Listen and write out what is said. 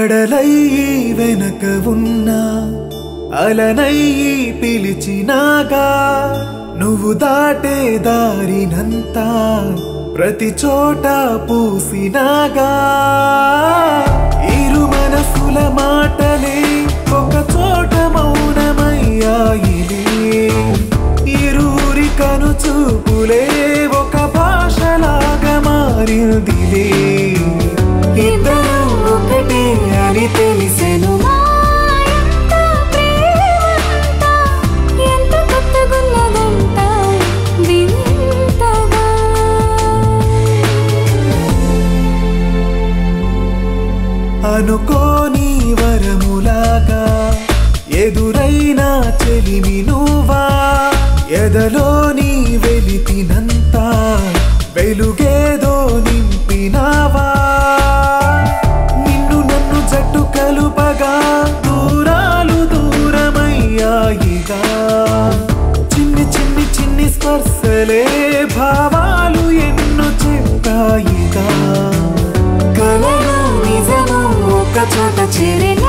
కడలై వెనక ఉన్నా అలనై పిలిచినాగా నువ్వు దాటే దారినంతా ప్రతి చోట పూసినాగా ఇరు మనసుల మాటలే ఒక చోట మౌనమయ్యాయిలే ఇరువురి కను చూపులే ఒక భాషలాగా మారిందిలే ఇద్దరు ఒకటే అని తెలిసెను మాయంత ప్రేమంత ఎంత కొత్తగున్నదంట వింతగా అనుకోని వరములాగా ఎదురైన చెలిమి నువ్వా ఎదలోని వెలితినంత వెలుగేదో నింపినావా నిన్ను నన్ను జట్టు కలుపగా దూరాలు దూరమయ్యాయిగా చిన్ని చిన్ని చిన్ని స్పర్శలే భావాలు ఎన్నో చెప్పాయిగా కలలు నిజము ఒక చోట చేరిన